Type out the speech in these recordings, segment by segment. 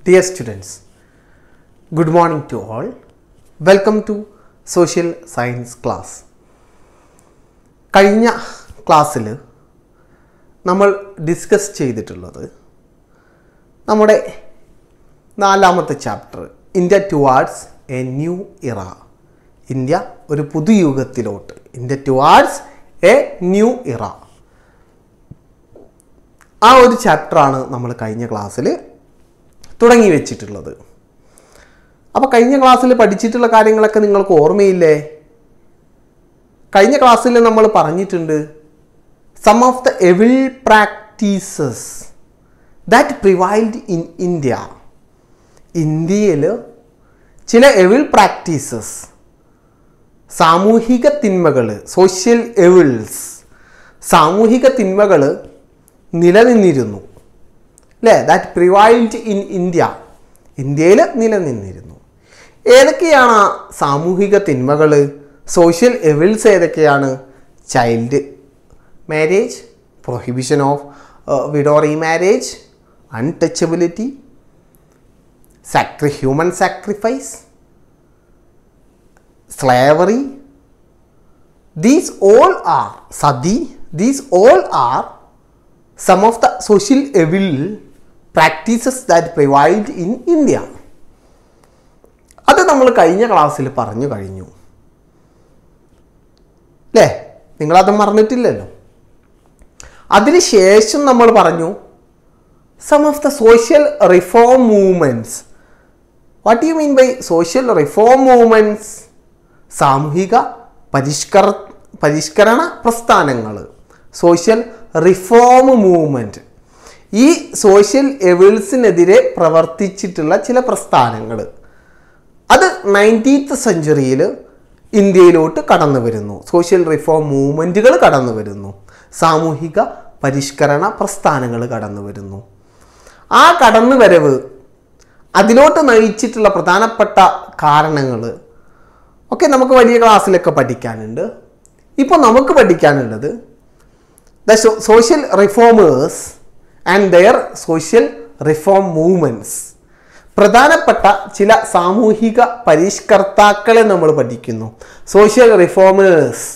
Dear students, good morning to all. Welcome to Social Science class. കഴിഞ്ഞ ക്ലാസ്സിൽ നമ്മൾ discuss ചെയ്തിട്ടുള്ളത് നമ്മുടെ നാലാമത്തെ chapter India towards a new era India ഒരു പുതുയുഗത്തിലോട്ട് India towards a new era ആ ഒരു ചാപ്റ്ററാണ് നമ്മൾ കഴിഞ്ഞ ക്ലാസ്സിൽ തുടങ്ങി വെച്ചിട്ടുള്ളത് അപ്പോൾ കഴിഞ്ഞ ക്ലാസ്സിൽ പഠിച്ചിട്ടുള്ള കാര്യങ്ങളൊക്കെ നിങ്ങൾക്ക് ഓർമ്മയില്ലേ കഴിഞ്ഞ ക്ലാസ്സിൽ നമ്മൾ പറഞ്ഞിട്ടുണ്ട് some of the evil practices that prevailed in India ഇന്ത്യയിൽ ചില എവിൾ പ്രാക്ടീസസ് സാമൂഹിക തിന്മകൾ സോഷ്യൽ എവിൾസ് സാമൂഹിക തിന്മകൾ നിലനിന്നിരുന്നു അല്ലേ ദാറ്റ് പ്രിവൈൽഡ് ഇൻ ഇന്ത്യ ഇന്ത്യയിൽ നിലനിന്നിരുന്നു ഏതൊക്കെയാണ് ആ സാമൂഹിക തിന്മകൾ സോഷ്യൽ എവിൾസ് ഏതൊക്കെയാണ് child marriage prohibition of widow remarriage untouchability സാക്രി human sacrifice slavery these all are sati these all are some of the social evil practices that provide in India അത് നമ്മൾ കഴിഞ്ഞ ക്ലാസ്സിൽ പറഞ്ഞു കഴിഞ്ഞു അല്ലേ നിങ്ങളത് മറന്നിട്ടില്ലല്ലോ അതിനുശേഷം നമ്മൾ പറഞ്ഞു some of the social reform movements what you mean by social reform movements സാമൂഹിക പരിഷ്കര പരിഷ്കരണ പ്രസ്ഥാനങ്ങൾ സോഷ്യൽ റിഫോം മൂവ്മെൻറ്റ് ഈ സോഷ്യൽ എവിൾസിനെതിരെ പ്രവർത്തിച്ചിട്ടുള്ള ചില പ്രസ്ഥാനങ്ങൾ അത് നയൻറ്റീത്ത് സെഞ്ചുറിയിൽ ഇന്ത്യയിലോട്ട് കടന്നു വരുന്നു സോഷ്യൽ റിഫോം മൂവ്മെൻറ്റുകൾ കടന്നു വരുന്നു സാമൂഹിക പരിഷ്കരണ പ്രസ്ഥാനങ്ങൾ കടന്നു വരുന്നു ആ കടന്നു വരവ് അതിലോട്ട് നയിച്ചിട്ടുള്ള പ്രധാനപ്പെട്ട കാരണങ്ങൾ ഒക്കെ നമുക്ക് വലിയ ക്ലാസ്സിലൊക്കെ പഠിക്കാനുണ്ട് ഇപ്പോൾ നമുക്ക് പഠിക്കാനുള്ളത് the social reformers and their social reform movements പ്രധാനപ്പെട്ട ചില സാമൂഹിക പരിഷ്കർത്താക്കളെ നമ്മൾ പഠിക്കുന്നു സോഷ്യൽ റിഫോമേഴ്സ്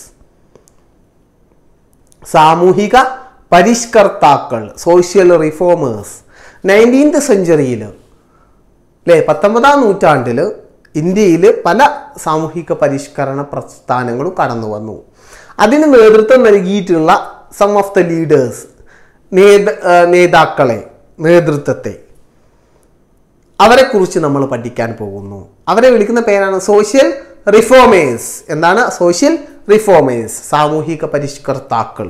സാമൂഹിക പരിഷ്കർത്താക്കൾ സോഷ്യൽ റിഫോമേഴ്സ് നയൻറ്റീൻത് സെഞ്ചുറിയിൽ അല്ലേ പത്തൊമ്പതാം നൂറ്റാണ്ടിൽ ഇന്ത്യയിൽ പല സാമൂഹിക പരിഷ്കരണ പ്രസ്ഥാനങ്ങളും കടന്നു വന്നു അതിന് നേതൃത്വം നൽകിയിട്ടുള്ള സം ഓഫ് ദ ലീഡേഴ്സ് നേത നേതാക്കളെ നേതൃത്വത്തെ അവരെക്കുറിച്ച് നമ്മൾ പഠിക്കാൻ പോകുന്നു അവരെ വിളിക്കുന്ന പേരാണ് സോഷ്യൽ റിഫോമേഴ്സ് എന്താണ് സോഷ്യൽ റിഫോമേഴ്സ് സാമൂഹിക പരിഷ്കർത്താക്കൾ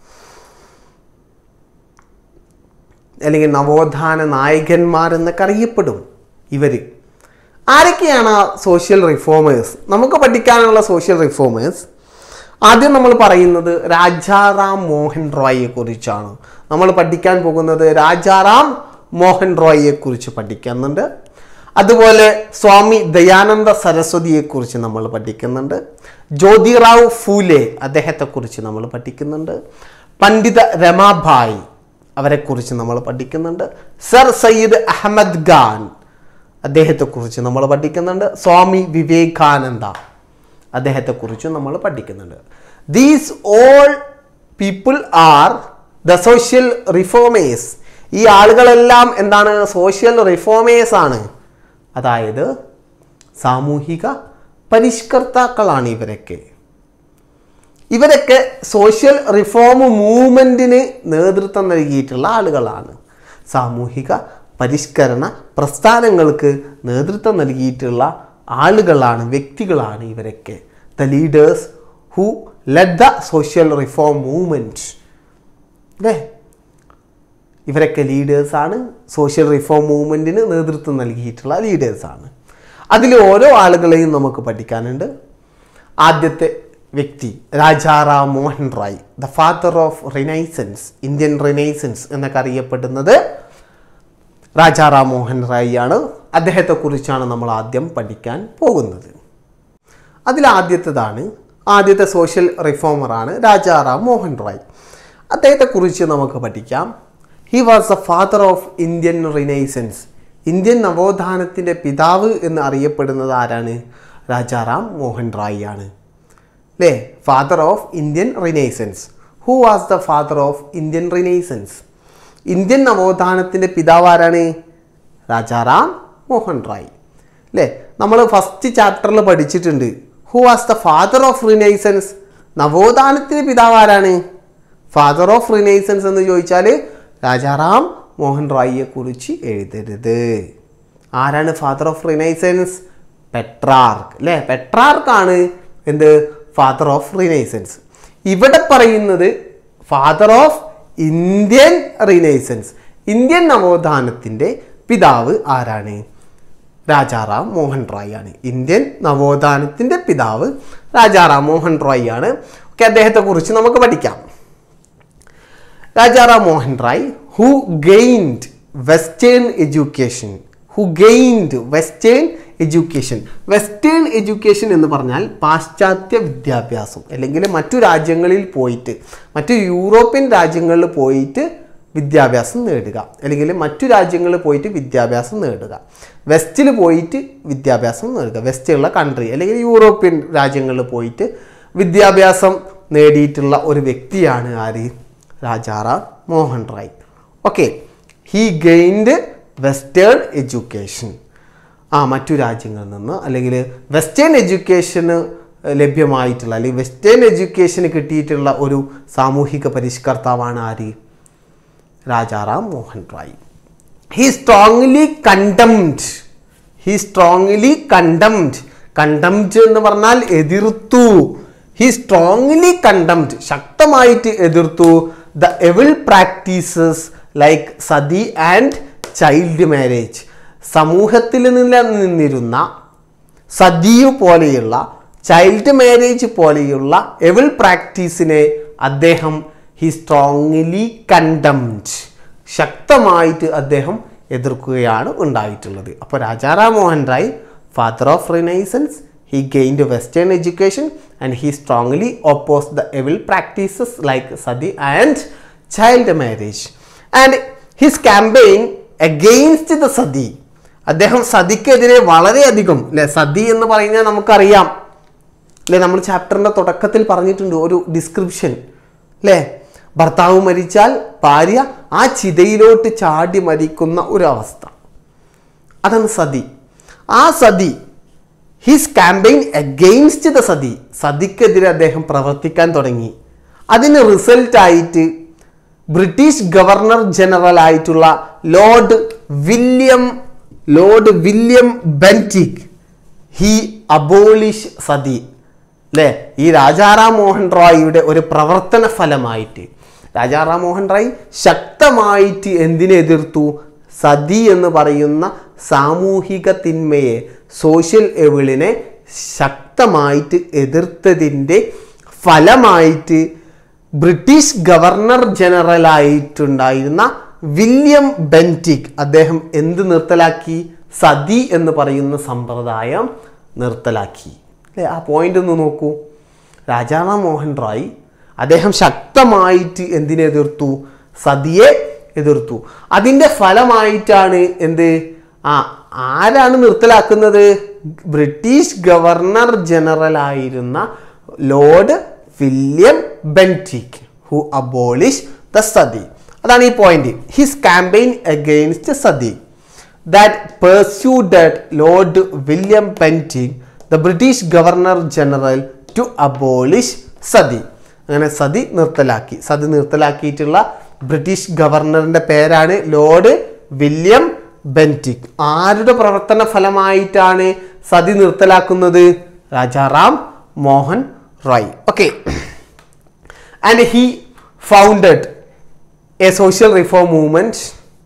അല്ലെങ്കിൽ നവോത്ഥാന നായകന്മാർ എന്നൊക്കെ അറിയപ്പെടും ഇവർ ആരൊക്കെയാണ് ആ സോഷ്യൽ റിഫോമേഴ്സ് നമുക്ക് പഠിക്കാനുള്ള സോഷ്യൽ റിഫോമേഴ്സ് ആദ്യം നമ്മൾ പറയുന്നത് രാജാറാം മോഹൻ റോയിയെ കുറിച്ചാണ് നമ്മൾ പഠിക്കാൻ പോകുന്നത് രാജാറാം മോഹൻ റോയിയെ കുറിച്ച് പഠിക്കുന്നുണ്ട് അതുപോലെ സ്വാമി ദയാനന്ദ സരസ്വതിയെക്കുറിച്ച് നമ്മൾ പഠിക്കുന്നുണ്ട് ജ്യോതിറാവ് ഫൂലെ അദ്ദേഹത്തെക്കുറിച്ച് നമ്മൾ പഠിക്കുന്നുണ്ട് പണ്ഡിത രമാഭായ് അവരെക്കുറിച്ച് നമ്മൾ പഠിക്കുന്നുണ്ട് സർ സയ്യിദ് അഹമ്മദ് ഖാൻ അദ്ദേഹത്തെക്കുറിച്ച് നമ്മൾ പഠിക്കുന്നുണ്ട് സ്വാമി വിവേകാനന്ദ അദ്ദേഹത്തെക്കുറിച്ച് നമ്മൾ പഠിക്കുന്നുണ്ട് these all people are the social reformers ഈ ആളുകളെല്ലാം എന്താണ് സോഷ്യൽ റിഫോമേഴ്സ് ആണ് അതായത് സാമൂഹിക പരിഷ്കർത്താക്കളാണ് ഇവരൊക്കെ ഇവരൊക്കെ സോഷ്യൽ റിഫോം മൂവ്മെൻറ്റിന് നേതൃത്വം നൽകിയിട്ടുള്ള ആളുകളാണ് സാമൂഹിക പരിഷ്കരണ പ്രസ്ഥാനങ്ങൾക്ക് നേതൃത്വം നൽകിയിട്ടുള്ള ആളുകളാണ് വ്യക്തികളാണ് ഇവരൊക്കെ the leaders who led the social reform movement അല്ലേ ഇവരൊക്കെ ലീഡേഴ്സാണ് സോഷ്യൽ റിഫോം മൂവ്മെൻറ്റിന് നേതൃത്വം നൽകിയിട്ടുള്ള ലീഡേഴ്സാണ് അതിൽ ഓരോ ആളുകളെയും നമുക്ക് പഠിക്കാനുണ്ട് ആദ്യത്തെ വ്യക്തി Rajaram Mohan Roy the father of renaissance Indian renaissance എന്നൊക്കെ അറിയപ്പെടുന്നത് രാജാറാം മോഹൻ റായ് ആണ് അദ്ദേഹത്തെക്കുറിച്ചാണ് നമ്മൾ ആദ്യം പഠിക്കാൻ പോകുന്നത് അതിൽ ആദ്യത്തേതാണ് ആദ്യത്തെ സോഷ്യൽ റിഫോമറാണ് രാജാറാം മോഹൻ റായ് അദ്ദേഹത്തെക്കുറിച്ച് നമുക്ക് പഠിക്കാം he was the father of Indian renaissance Indian നവോത്ഥാനത്തിൻ്റെ പിതാവ് എന്ന് അറിയപ്പെടുന്നത് ആരാണ് രാജാറാം മോഹൻ റായ് ആണ് അല്ലേ father of Indian renaissance who was the father of Indian renaissance Indian നവോത്ഥാനത്തിൻ്റെ പിതാവ് ആരാണ് രാജാറാം മോഹൻ റായ് അല്ലേ നമ്മൾ ഫസ്റ്റ് ചാപ്റ്ററിൽ പഠിച്ചിട്ടുണ്ട് who was the father of renaissance നവോത്ഥാനത്തിന് പിതാവ് ആരാണ് ഫാദർ ഓഫ് റിനൈസൻസ് എന്ന് ചോദിച്ചാൽ രാജാറാം മോഹൻ റായിയെ കുറിച്ച് എഴുതരുത് ആരാണ് ഫാദർ ഓഫ് റിനൈസൻസ് പെട്രാർക്ക് അല്ലേ പെട്രാർക്കാണ് എന്ത് ഫാദർ ഓഫ് റിനൈസൻസ് ഇവിടെ പറയുന്നത് father of Indian renaissance Indian നവോത്ഥാനത്തിൻ്റെ പിതാവ് ആരാണ് രാജാറാം മോഹൻ റായ് ആണ് ഇന്ത്യൻ നവോത്ഥാനത്തിൻ്റെ പിതാവ് രാജാറാം മോഹൻ റായ് ആണ് ഓക്കെ അദ്ദേഹത്തെ കുറിച്ച് നമുക്ക് പഠിക്കാം Rajaram Mohan Roy who gained western education who gained western education western education എന്ന് പറഞ്ഞാൽ പാശ്ചാത്യ വിദ്യാഭ്യാസം അല്ലെങ്കിൽ മറ്റു രാജ്യങ്ങളിൽ പോയിട്ട് മറ്റു യൂറോപ്യൻ രാജ്യങ്ങളിൽ പോയിട്ട് വിദ്യാഭ്യാസം നേടുക അല്ലെങ്കിൽ മറ്റു രാജ്യങ്ങളിൽ പോയിട്ട് വിദ്യാഭ്യാസം നേടുക വെസ്റ്റിൽ പോയിട്ട് വിദ്യാഭ്യാസം നേടുക വെസ്റ്റുള്ള കൺട്രി അല്ലെങ്കിൽ യൂറോപ്യൻ രാജ്യങ്ങളിൽ പോയിട്ട് വിദ്യാഭ്യാസം നേടിയിട്ടുള്ള ഒരു വ്യക്തിയാണ് ആര് Rajaram Mohan Roy okay he gained western education ആ മറ്റു രാജ്യങ്ങളിൽ നിന്ന് അല്ലെങ്കിൽ വെസ്റ്റേൺ എഡ്യൂക്കേഷന് ലഭ്യമായിട്ടുള്ള അല്ലെങ്കിൽ വെസ്റ്റേൺ എഡ്യൂക്കേഷന് കിട്ടിയിട്ടുള്ള ഒരു സാമൂഹിക പരിഷ്കർത്താവാണ് ആര് Rajaram Mohan Roy he strongly condemned he strongly condemned condemned എന്ന് പറഞ്ഞാൽ എതിർത്തു ഹി സ്ട്രോങ്ലി കണ്ടംഡ് ശക്തമായിട്ട് എതിർത്തു the evil practices like sati and child marriage സമൂഹത്തിൽ നിന്നിരുന്ന സതിയു പോലെയുള്ള ചൈൽഡ് മാരേജ് പോലെയുള്ള എവിൾ പ്രാക്ടീസിനെ അദ്ദേഹം ഹി സ്ട്രോങ്ലി കണ്ടംഡ് ശക്തമായിട്ട് അദ്ദേഹം എതിർക്കുകയാണ് ഉണ്ടായിട്ടുള്ളത് അപ്പോൾ Rajaram Mohan Roy father of renaissance he gained western education and he strongly oppose the evil practices like sati and child marriage and his campaign against the sati അദ്ദേഹം സതിക്കെതിരെ വളരെയധികം അല്ലെ സതി എന്ന് പറഞ്ഞാൽ നമുക്കറിയാം അല്ലെ നമ്മൾ ചാപ്റ്ററിന്റെ തുടക്കത്തിൽ പറഞ്ഞിട്ടുണ്ട് ഒരു ഡിസ്ക്രിപ്ഷൻ അല്ലേ ഭർത്താവ് മരിച്ചാൽ ഭാര്യ ആ ചിതയിലോട്ട് ചാടി മരിക്കുന്ന ഒരു അവസ്ഥ അതാണ് സതി ആ sati his campaign against the sati സതിക്കെതിരെ അദ്ദേഹം പ്രവർത്തിക്കാൻ തുടങ്ങി അതിന് റിസൾട്ടായിട്ട് ബ്രിട്ടീഷ് ഗവർണർ ജനറൽ ആയിട്ടുള്ള Lord William Lord William Bentinck he abolish sati അല്ലേ ഈ രാജാറാം മോഹൻ റായിയുടെ ഒരു പ്രവർത്തന ഫലമായിട്ട് രാജാറാം മോഹൻ റായ് ശക്തമായിട്ട് എന്തിനെ എതിർത്തു സതി എന്ന് പറയുന്ന സാമൂഹിക തിന്മയെ സോഷ്യൽ എവിളിനെ ശക്തമായിട്ട് എതിർത്തതിൻ്റെ ഫലമായിട്ട് ബ്രിട്ടീഷ് ഗവർണർ ജനറൽ ആയിട്ടുണ്ടായിരുന്ന വില്യം ബെൻറ്റിക് അദ്ദേഹം എന്ത് നിർത്തലാക്കി സതി എന്ന് പറയുന്ന സമ്പ്രദായം നിർത്തലാക്കി അല്ലേ ആ പോയിന്റ് ഒന്ന് നോക്കൂ രാജാറാം മോഹൻ റായ് അദ്ദേഹം ശക്തമായിട്ട് എന്തിനെ എതിർത്തു സതിയെ എതിർത്തു അതിൻ്റെ ഫലമായിട്ടാണ് എന്ത് ആ ആരാണ് നിർത്തലാക്കുന്നത് ബ്രിട്ടീഷ് ഗവർണർ ജനറൽ ആയിരുന്ന Lord William Bentinck who abolish the sati അതാണ് ഈ point his campaign against sati that persuaded Lord William Bentinck the British governor general to abolish sati അങ്ങനെ സതി നിർത്തലാക്കി സതി നിർത്തലാക്കിയിട്ടുള്ള ബ്രിട്ടീഷ് ഗവർണറിന്റെ പേരാണ് ലോർഡ് വില്യം ബെൻറ്റിക് ആരുടെ പ്രവർത്തന ഫലമായിട്ടാണ് സതി നിർത്തലാക്കുന്നത് Rajaram Mohan Roy okay and he founded a social reform movement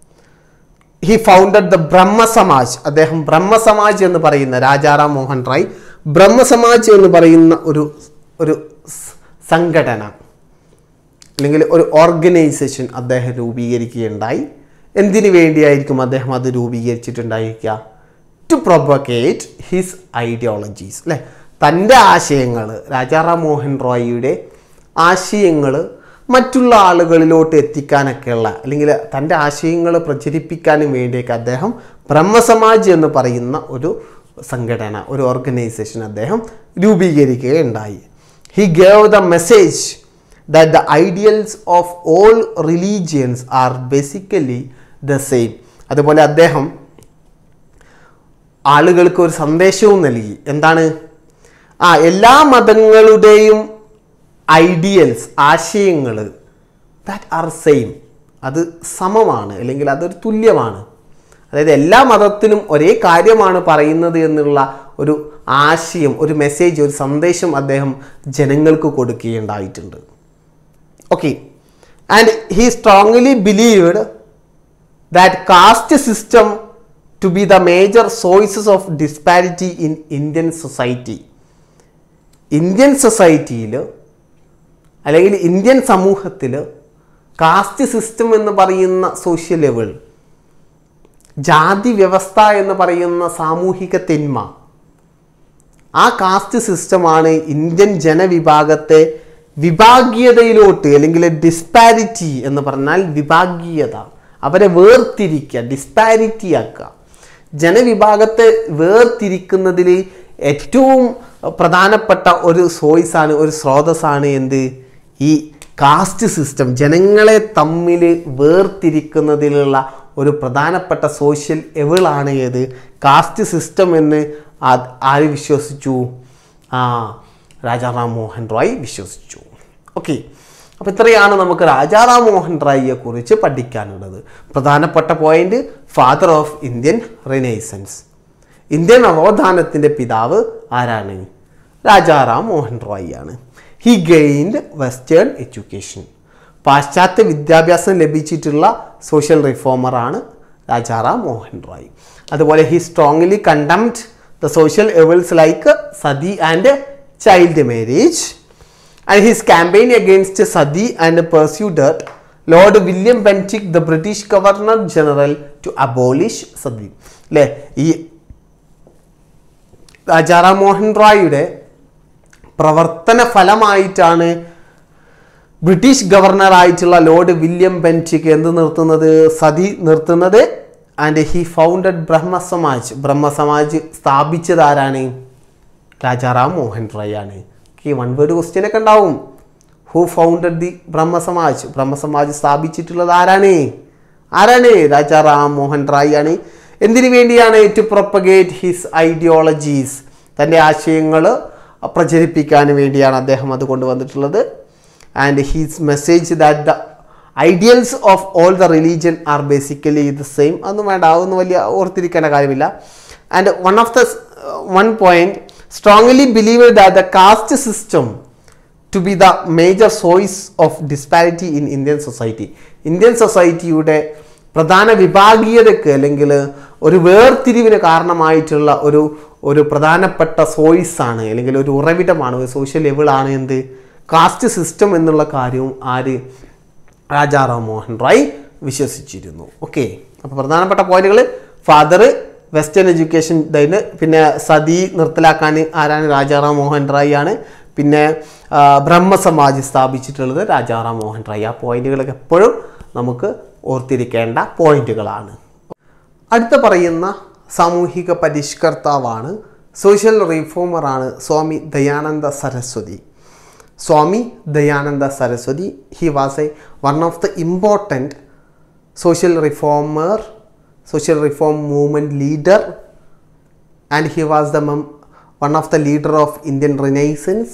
he founded the Brahmo Samaj അദ്ദേഹം ബ്രഹ്മസമാജ് എന്ന് പറയുന്ന രാജാറാം മോഹൻ റായ് ബ്രഹ്മസമാജ് എന്ന് പറയുന്ന ഒരു ഒരു സ് സംഘടന അല്ലെങ്കിൽ ഒരു ഓർഗനൈസേഷൻ അദ്ദേഹം രൂപീകരിക്കുകയുണ്ടായി എന്തിനു വേണ്ടിയായിരിക്കും അദ്ദേഹം അത് രൂപീകരിച്ചിട്ടുണ്ടായിരിക്കുക ടു പ്രൊബക്കേറ്റ് ഹിസ് ഐഡിയോളജീസ് അല്ലേ തൻ്റെ ആശയങ്ങൾ രാജാറാം മോഹൻ റോയിയുടെ ആശയങ്ങൾ മറ്റുള്ള ആളുകളിലോട്ട് എത്തിക്കാനൊക്കെയുള്ള അല്ലെങ്കിൽ തൻ്റെ ആശയങ്ങൾ പ്രചരിപ്പിക്കാനും വേണ്ടിയൊക്കെ അദ്ദേഹം ബ്രഹ്മസമാജ് എന്ന് പറയുന്ന ഒരു സംഘടന ഒരു ഓർഗനൈസേഷൻ അദ്ദേഹം രൂപീകരിക്കുകയുണ്ടായി he gave the message that the ideals of all religions are basically the same അതുപോലെ അദ്ദേഹം ആളുകൾക്ക് ഒരു സന്ദേശവും നൽകി എന്താണ് ആ എല്ലാ മതങ്ങളുടെയും ഐഡിയൽസ് ആശയങ്ങൾ ദാറ്റ് ആർ സെയിം അത് സമമാണ് അല്ലെങ്കിൽ അതൊരു തുല്യമാണ് അതായത് എല്ലാ മതത്തിലും ഒരേ കാര്യമാണ് പറയുന്നത് എന്നുള്ള ഒരു ആശയം ഒരു മെസ്സേജ് ഒരു സന്ദേശം അദ്ദേഹം ജനങ്ങൾക്ക് കൊടുക്കുകയുണ്ടായിട്ടുണ്ട് okay and he strongly believed that caste system to be the major sources of disparity in Indian society. Indian സൊസൈറ്റിയിൽ അല്ലെങ്കിൽ ഇന്ത്യൻ സമൂഹത്തിൽ കാസ്റ്റ് സിസ്റ്റം എന്ന് പറയുന്ന സോഷ്യൽ ലെവൽ ജാതി വ്യവസ്ഥ എന്ന് പറയുന്ന സാമൂഹിക തിന്മ ആ കാസ്റ്റ് സിസ്റ്റമാണ് ഇന്ത്യൻ ജനവിഭാഗത്തെ വിഭാഗീയതയിലോട്ട് അല്ലെങ്കിൽ ഡിസ്പാരിറ്റി എന്ന് പറഞ്ഞാൽ വിഭാഗീയത അവരെ വേർതിരിക്കുക ഡിസ്പാരിറ്റി ആക്കുക ജനവിഭാഗത്തെ വേർതിരിക്കുന്നതിൽ ഏറ്റവും പ്രധാനപ്പെട്ട ഒരു സോയ്സാണ് ഒരു സ്രോതസ്സാണ് എന്ത് ഈ കാസ്റ്റ് സിസ്റ്റം ജനങ്ങളെ തമ്മിൽ വേർതിരിക്കുന്നതിലുള്ള ഒരു പ്രധാനപ്പെട്ട സോഷ്യൽ എവിളാണ് ഏത് കാസ്റ്റ് സിസ്റ്റം എന്ന് ആ- ആര് വിശ്വസിച്ചു ആ രാജാറാം മോഹൻ റോയ് വിശ്വസിച്ചു ഓക്കെ അപ്പോൾ ഇത്രയാണ് നമുക്ക് രാജാറാം മോഹൻ റായിയെ കുറിച്ച് പഠിക്കാനുള്ളത് പ്രധാനപ്പെട്ട point father of Indian renaissance Indian നവോത്ഥാനത്തിൻ്റെ പിതാവ് ആരാണ് രാജാറാം മോഹൻ റോയ് ആണ് ഹി ഗെയിൻഡ് വെസ്റ്റേൺ എഡ്യൂക്കേഷൻ പാശ്ചാത്യ വിദ്യാഭ്യാസം ലഭിച്ചിട്ടുള്ള സോഷ്യൽ റിഫോമറാണ് രാജാറാം മോഹൻ റോയ് അതുപോലെ he strongly contempt the social evils like sati and child marriage and his campaign against Sadi and pursued that Lord William Bentinck, the British Governor General, to abolish Sadi. അല്ലേ ഈ രാജാറാം മോഹൻ റായിയുടെ പ്രവർത്തന ഫലമായിട്ടാണ് ബ്രിട്ടീഷ് ഗവർണറായിട്ടുള്ള ലോർഡ് വില്യം ബെൻറ്റിക്ക് എന്ത് നിർത്തുന്നത് സതി നിർത്തുന്നത് and he founded Brahmo Samaj Brahmo Samaj സ്ഥാപിച്ചത് ആരാണ് രാജാറാം മോഹൻ റായ് ആണ് ഈ വൺ വേർഡ് ക്വസ്റ്റ്യൻ ഒക്കെ ഉണ്ടാവും who founded the Brahmo Samaj Brahmo Samaj സ്ഥാപിച്ചിട്ടുള്ളത് ആരാണ് ആരാണ് രാജാറാം മോഹൻ റായ് ആണ് എന്തിനു വേണ്ടിയാണ് ടു പ്രൊപ്പഗേറ്റ് ഹിസ് ഐഡിയോളജീസ് തൻ്റെ ആശയങ്ങൾ പ്രചരിപ്പിക്കാൻ വേണ്ടിയാണ് അദ്ദേഹം അത് കൊണ്ടുവന്നിട്ടുള്ളത് and his message that the ideals of all the religion are basically the same അതൊന്നും വേണ്ട അതൊന്നും വലിയ ഓർത്തിരിക്കേണ്ട കാര്യമില്ല and one of the one point strongly believe that the caste system to be the major സോയ്സ് of disparity in Indian society Indian സൊസൈറ്റിയുടെ പ്രധാന വിഭാഗീയതയ്ക്ക് അല്ലെങ്കിൽ ഒരു വേർതിരിവിന് കാരണമായിട്ടുള്ള ഒരു ഒരു പ്രധാനപ്പെട്ട സോയ്സ് ആണ് അല്ലെങ്കിൽ ഒരു ഉറവിടമാണ് ഒരു സോഷ്യൽ ലെവലാണ് എന്ത് കാസ്റ്റ് സിസ്റ്റം എന്നുള്ള കാര്യവും ആര് രാജാറാം മോഹൻ റായ് വിശ്വസിച്ചിരുന്നു ഓക്കെ അപ്പോൾ പ്രധാനപ്പെട്ട പോയിന്റുകൾ ഫാദർ വെസ്റ്റേൺ എഡ്യൂക്കേഷൻ ഇതായിരുന്നു പിന്നെ സതി നിർത്തലാക്കാൻ ആരാണ് രാജാറാം മോഹൻ റായ് ആണ് പിന്നെ ആ, ബ്രഹ്മസമാജ് സ്ഥാപിച്ചിട്ടുള്ളത് രാജാറാം മോഹൻ റായ് ആ പോയിന്റുകളൊക്കെ എപ്പോഴും നമുക്ക് ഓർത്തിരിക്കേണ്ട പോയിന്റുകളാണ് അടുത്ത പറയുന്ന സാമൂഹിക പരിഷ്കർത്താവാണ് സോഷ്യൽ റിഫോമറാണ് Swami Dayananda Saraswati Swami Dayananda Saraswati he was a one of the important social reformer social reform movement leader and he was the um one of the leader of Indian renaissance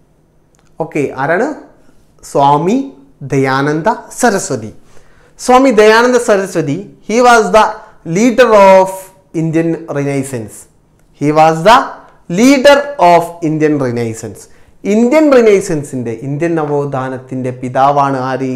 okay ആരാണ് Swami Dayananda Saraswati Swami Dayananda Saraswati he was the leader of Indian renaissance he was the leader of Indian renaissance Indian റിനൈസൻസിൻ്റെ Indian നവോത്ഥാനത്തിൻ്റെ പിതാവാണ് ആര്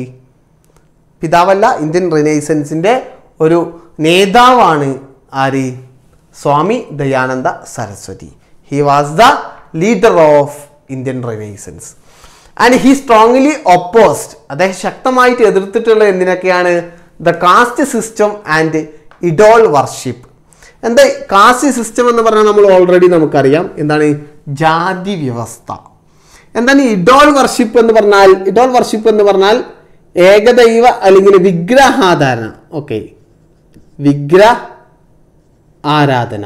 പിതാവല്ല Indian റിനൈസൻസിൻ്റെ ഒരു നേതാവാണ് ആര് Swami Dayananda Saraswati he was the leader of Indian renaissance and he strongly opposed അദ്ദേഹം ശക്തമായിട്ട് എതിർത്തിട്ടുള്ള എന്തിനൊക്കെയാണ് the caste system and idol worship എന്താ കാസ്റ്റ് സിസ്റ്റം എന്ന് പറഞ്ഞാൽ നമ്മൾ ഓൾറെഡി നമുക്കറിയാം എന്താണ് ജാതി വ്യവസ്ഥ എന്താണ് ഇഡോൾ വർഷിപ്പ് എന്ന് പറഞ്ഞാൽ ഇഡോൾ വർഷിപ്പ് എന്ന് പറഞ്ഞാൽ ഏകദൈവ അല്ലെങ്കിൽ വിഗ്രഹാധാരണ ഓക്കെ വിഗ്രഹാരാധന ആരാധന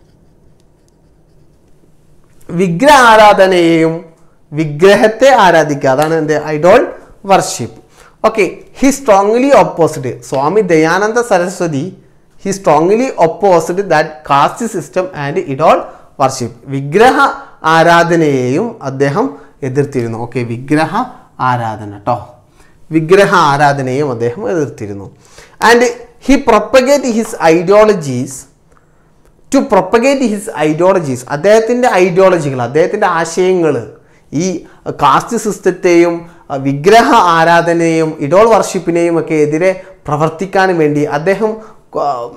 വിഗ്രഹ ആരാധനയെയും വിഗ്രഹത്തെ ആരാധിക്കുക അതാണ് എന്ത് idol worship okay he strongly opposite Swami Dayananda Saraswati he strongly opposite that caste system and idol worship വിഗ്രഹ ആരാധനയെയും അദ്ദേഹം എതിർത്തിരുന്നു ഓക്കെ വിഗ്രഹ ആരാധന കേട്ടോ വിഗ്രഹ ആരാധനയും അദ്ദേഹം എതിർത്തിരുന്നു and he propagate his ideologies to propagate his ideologies അദ്ദേഹത്തിൻ്റെ ഐഡിയോളജികൾ അദ്ദേഹത്തിൻ്റെ ആശയങ്ങൾ ഈ കാസ്റ്റ് സിസ്റ്റത്തെയും അഹ് വിഗ്രഹ ആരാധനയെയും ഇഡോൾ വർഷിപ്പിനെയും ഒക്കെ എതിരെ പ്രവർത്തിക്കാൻ വേണ്ടി അദ്ദേഹം ആഹ്,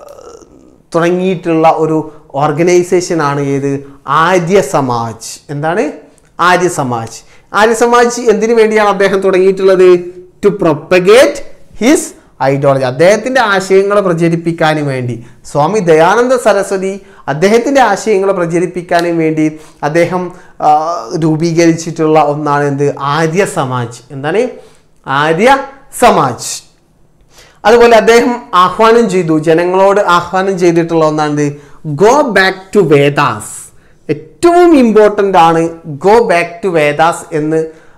തുടങ്ങിയിട്ടുള്ള ഒരു ഓർഗനൈസേഷനാണ് ഏത് ആര്യ സമാജ് എന്താണ് ആര്യ സമാജ് ആര്യ സമാജ് എന്തിനു വേണ്ടിയാണ് അദ്ദേഹം തുടങ്ങിയിട്ടുള്ളത് ടു പ്രൊപ്പഗേറ്റ് ഹിസ് ഐഡിയോളജി അദ്ദേഹത്തിൻ്റെ ആശയങ്ങൾ പ്രചരിപ്പിക്കാൻ വേണ്ടി സ്വാമി ദയാനന്ദ സരസ്വതി അദ്ദേഹത്തിൻ്റെ ആശയങ്ങൾ പ്രചരിപ്പിക്കാൻ വേണ്ടി അദ്ദേഹം ആ, രൂപീകരിച്ചിട്ടുള്ള ഒന്നാണ് എന്ത് ആര്യ സമാജ് എന്താണ് ആര്യ സമാജ് അതുപോലെ അദ്ദേഹം ആഹ്വാനം ചെയ്തു ജനങ്ങളോട് ആഹ്വാനം ചെയ്തിട്ടുള്ള ഒന്നാണ് ഗോ ബാക്ക് ടു വേദാസ് ഏറ്റവും ഇമ്പോർട്ടൻ്റ് ആണ് ഗോ ബാക്ക് ടു വേദാസ് എന്ന്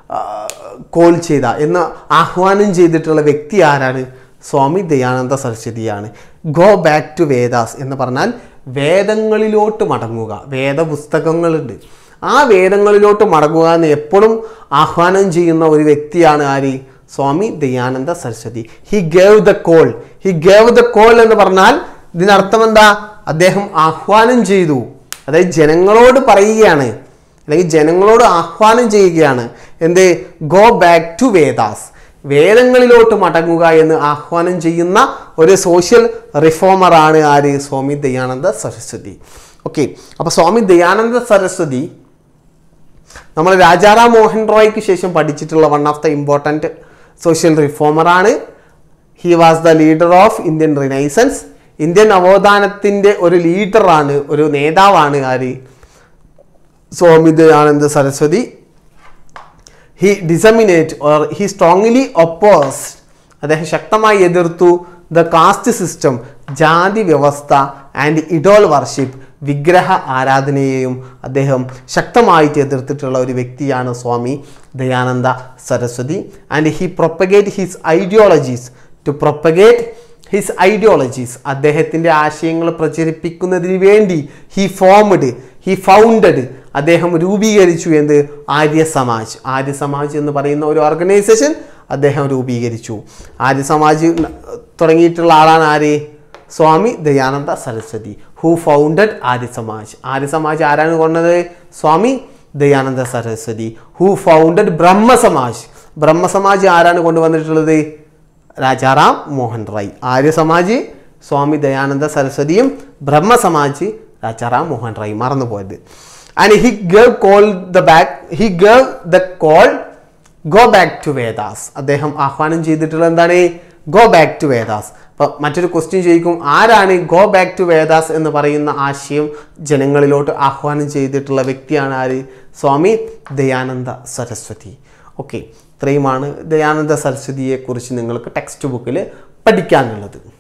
കോൾ ചെയ്ത എന്ന് ആഹ്വാനം ചെയ്തിട്ടുള്ള വ്യക്തി ആരാണ് സ്വാമി ദയാനന്ദ സരസ്വതിയാണ് ഗോ ബാക്ക് ടു വേദാസ് എന്ന് പറഞ്ഞാൽ വേദങ്ങളിലോട്ട് മടങ്ങുക വേദപുസ്തകങ്ങളുണ്ട് ആ വേദങ്ങളിലോട്ട് മടങ്ങുക എന്ന് എപ്പോഴും ആഹ്വാനം ചെയ്യുന്ന ഒരു വ്യക്തിയാണ് ആര് Swami Dayananda Saraswati he gave the call he gave the call എന്ന് പറഞ്ഞാൽ ഇതിനർത്ഥം എന്താ അദ്ദേഹം ആഹ്വാനം ചെയ്തു അതായത് ജനങ്ങളോട് പറയുകയാണ് അല്ലെങ്കിൽ ജനങ്ങളോട് ആഹ്വാനം ചെയ്യുകയാണ് എന്ത് ഗോ ബാക്ക് ടു വേദാസ് വേദങ്ങളിലോട്ട് മടങ്ങുക എന്ന് ആഹ്വാനം ചെയ്യുന്ന ഒരു സോഷ്യൽ റിഫോമറാണ് ആര് സ്വാമി ദയാനന്ദ സരസ്വതി ഓക്കെ അപ്പോൾ സ്വാമി ദയാനന്ദ സരസ്വതി നമ്മൾ രാജാറാം മോഹൻ റോയ്ക്ക് ശേഷം പഠിച്ചിട്ടുള്ള one of the important social റിഫോമറാണ് he was the leader of Indian renaissance Indian നവോത്ഥാനത്തിൻ്റെ ഒരു ലീഡറാണ് ഒരു നേതാവാണ് ആര് Swami Dayananda Saraswati he disseminate or he strongly oppose അദ്ദേഹം ശക്തമായി എതിർത്തു ദ കാസ്റ്റ് സിസ്റ്റം ജാതി വ്യവസ്ഥ ആൻഡ് ഇഡോൾ വർഷിപ്പ് വിഗ്രഹ ആരാധനയെയും അദ്ദേഹം ശക്തമായിട്ട് എതിർത്തിട്ടുള്ള ഒരു വ്യക്തിയാണ് Swami Dayananda Saraswati and he propagate his ideologies to propagate his ideologies അദ്ദേഹത്തിൻ്റെ ആശയങ്ങൾ പ്രചരിപ്പിക്കുന്നതിന് വേണ്ടി ഹി ഫോംഡ് ഹി ഫൗണ്ടഡ് അദ്ദേഹം രൂപീകരിച്ചു എന്ത് ആര്യ സമാജ് ആര്യ സമാജ് എന്ന് പറയുന്ന ഒരു ഓർഗനൈസേഷൻ അദ്ദേഹം രൂപീകരിച്ചു ആര്യ സമാജ് ന- തുടങ്ങിയിട്ടുള്ള ആളാണ് ആര് സ്വാമി ദയാനന്ദ സരസ്വതി ഹു ഫൗണ്ടഡ് ആര്യ സമാജ് ആര്യ സമാജ് ആരാണ് കൊണ്ടത് സ്വാമി ദയാനന്ദ സരസ്വതി ഹു ഫൗണ്ടഡ് ബ്രഹ്മ സമാജ് ബ്രഹ്മ സമാജ് ആരാണ് കൊണ്ടുവന്നിട്ടുള്ളത് രാജാറാം മോഹൻ റായ് ആര്യ സമാജ് സ്വാമി ദയാനന്ദ സരസ്വതിയും ബ്രഹ്മ സമാജ് രാജാറാം മോഹൻ റായ് മറന്നുപോയത് and he gave call the back he gave the call go back to Vedas അദ്ദേഹം ആഹ്വാനം ചെയ്തിട്ടുള്ളത് എന്താണ് ഗോ ബാക്ക് ടു വേദാസ് അപ്പം മറ്റൊരു ക്വസ്റ്റ്യൻ ചോദിക്കും ആരാണ് ഗോ ബാക്ക് ടു വേദാസ് എന്ന് പറയുന്ന ആശയം ജനങ്ങളിലോട്ട് ആഹ്വാനം ചെയ്തിട്ടുള്ള വ്യക്തിയാണ് ആര് സ്വാമി ദയാനന്ദ സരസ്വതി ഓക്കെ ഇത്രയുമാണ് ദയാനന്ദ സരസ്വതിയെക്കുറിച്ച് നിങ്ങൾക്ക് ടെക്സ്റ്റ് ബുക്കിൽ പഠിക്കാനുള്ളത്